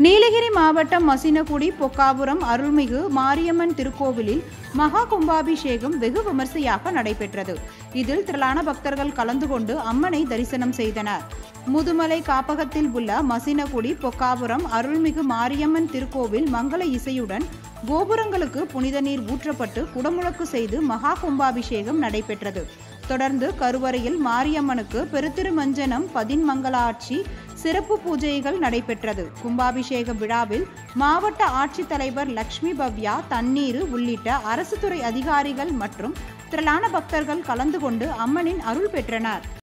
நீலகிரி மாவட்டம் மசினகுடி பொக்காபுரம் அருள்மிகு மாரியம்மன் திருக்கோவிலில் மகா கும்பாபிஷேகம் வெகு விமர்சையாக நடைபெற்றது இதில் திரளான பக்தர்கள் கலந்து கொண்டு அம்மனை தரிசனம் செய்தனர் முதுமலை காப்பகத்தில் உள்ள மசினகுடி பொக்காபுரம் அருள்மிகு மாரியம்மன் திருக்கோவில் மங்கள இசையுடன் கோபுரங்களுக்கு புனித நீர் ஊற்றப்பட்டு குடமுழக்கு செய்து மகா கும்பாபிஷேகம் நடைபெற்றது தொடர்ந்து கருவறையில் மாரியம்மனுக்கு பெருத்திருமஞ்சனம் பதின்மங்களாட்சி சிறப்பு பூஜைகள் நடைபெற்றது கும்பாபிஷேக விழாவில் மாவட்ட ஆட்சித்தலைவர் லக்ஷ்மி பவ்யா தண்ணீர் உள்ளிட்ட அரசு துறை அதிகாரிகள் மற்றும் திரளான பக்தர்கள் கலந்து கொண்டு அம்மனின் அருள் பெற்றனர்